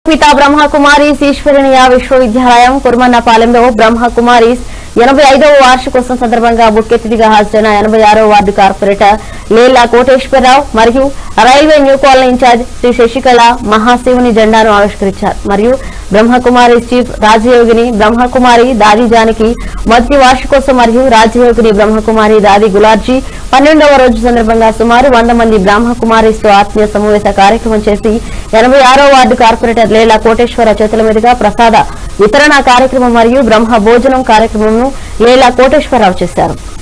పితా బ్రహ్మకుమారీస్ ఈశ్వరణీయ విశ్వవిద్యాలయం కుర్మన్నపాలెంలో బ్రహ్మకుమారీస్ ఎనభై ఐదవ వార్షికోత్సవం సందర్భంగా ముఖ్య అతిథిగా హాజరైన ఎనభై ఆరో వార్డు కార్పొరేటర్ లేలా కోటేశ్వరరావు మరియు railway new colony in-charge Shri Sasikala మహాశివుని జెండాను ఆవిష్కరించారు మరియు బ్రహ్మకుమారి చీఫ్ రాజయోగిని బ్రహ్మకుమారి దాది జానకి మొదటి వార్షికోత్సవం మరియు రాజయోగిని బ్రహ్మకుమారి దాది గులార్జీ పన్నెండవ రోజు సందర్భంగా సుమారు వంద మంది బ్రహ్మకుమారిస్తో ఆత్మీయ సమావేశ కార్యక్రమం చేసి ఎనభై ఆరో వార్డు కార్పొరేటర్ లేలా కోటేశ్వర చేతుల మీదుగా ప్రసాద వితరణ కార్యక్రమం మరియు బ్రహ్మ భోజనం కార్యక్రమంను లేలా కోటేశ్వరరావు చేశారు